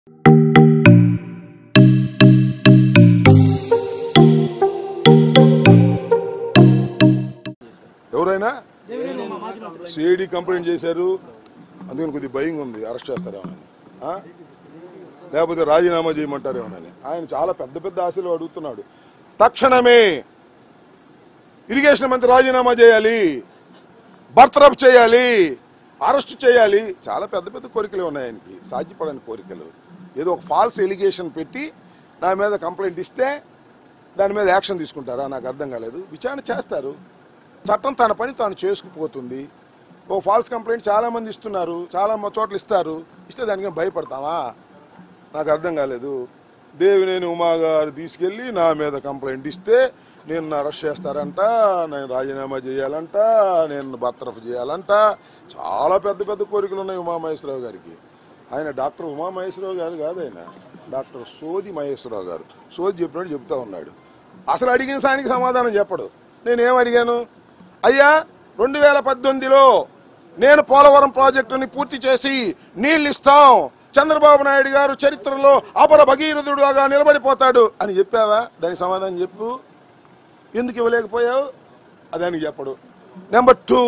ఎవరైనా CID complaint చేశారు అందుకని కొద్దిగా భయంగా ఉంది అరెస్ట్ చేస్తారేమోనని ఆ? లేకపోతే రాజీనామా చేయమంటారేమోనని ఆయన చాలా పెద్ద పెద్ద ఆశలు అడుగుతున్నాడు తక్షణమే ఇరిగేషన్ మంత్రి రాజీనామా చేయాలి బర్తరఫ్ చేయాలి అరెస్ట్ చేయాలి చాలా పెద్ద పెద్ద కోరికలు ఉన్నాయి ఆయనకి సాధ్యపడని కోరికలు ఏదో ఒక ఫాల్స్ ఎలిగేషన్ పెట్టి నా మీద కంప్లైంట్ ఇస్తే దాని మీద యాక్షన్ తీసుకుంటారా నాకు అర్థం కాలేదు విచారణ చేస్తారు చట్టం తన పని తాను చేసుకుపోతుంది ఓ ఫాల్స్ కంప్లైంట్ చాలా మంది ఇస్తున్నారు చాలా మ- చోట్ల ఇస్తారు ఇస్తే దానికి ఏం భయపడతావా నాకు అర్థం కాలేదు దేవినేని ఉమా గారు తీసుకెళ్ళి నా మీద కంప్లైంట్ ఇస్తే నేను అరెస్ట్ చేస్తారంట నేను రాజీనామా చేయాలంట నేను బర్తరఫ్ చేయాలంట చాలా పెద్ద పెద్ద కోరికలు ఉన్నాయి ఉమామహేశ్వరరావు గారికి ఆయన డాక్టర్ ఉమామహేశ్వరరావు గారు కాదు ఆయన డాక్టర్ సోది మహేశ్వరరావు గారు సోది చెప్పినట్టు చెప్తా ఉన్నాడు అసలు అడిగిన సానికి సమాధానం చెప్పడు నేనేం అడిగాను అయ్యా రెండు వేల పద్దెనిమిదిలో నేను పోలవరం ప్రాజెక్టుని పూర్తి చేసి నీళ్ళు ఇస్తాం చంద్రబాబు నాయుడు గారు చరిత్రలో అపర భగీరథుడుగా నిలబడిపోతాడు అని చెప్పావా దానికి సమాధానం చెప్పు ఎందుకు ఇవ్వలేకపోయావు అదానికి చెప్పడు నెంబర్ టూ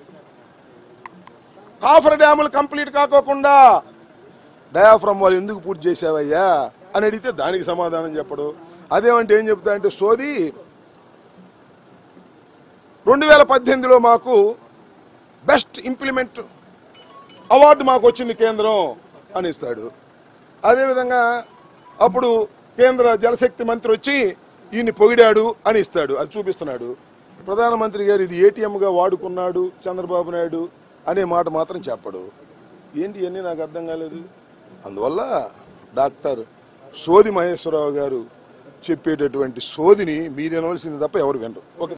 కాఫర్ డ్యాములు కంప్లీట్ కాకోకుండా డయాఫ్రమ్ వాళ్ళు ఎందుకు పూర్తి చేసావయ్యా అని అడిగితే దానికి సమాధానం చెప్పడు అదేమంటే ఏం చెప్తా అంటే సోది రెండు వేల పద్దెనిమిదిలో మాకు బెస్ట్ ఇంప్లిమెంట్ అవార్డు మాకు వచ్చింది కేంద్రం అని ఇస్తాడు అదేవిధంగా అప్పుడు కేంద్ర జలశక్తి మంత్రి వచ్చి ఈయన్ని పొగిడాడు అని ఇస్తాడు అది చూపిస్తున్నాడు ప్రధానమంత్రి గారు ఇది ఏటీఎంగా వాడుకున్నాడు చంద్రబాబు నాయుడు అనే మాట మాత్రం చెప్పడు ఏంటి ఇవన్నీ నాకు అర్థం కాలేదు అందువల్ల డాక్టర్ సోది మహేశ్వరరావు గారు చెప్పేటటువంటి సోదిని మీరు వినవలసింది తప్ప ఎవరు వినరు ఓకే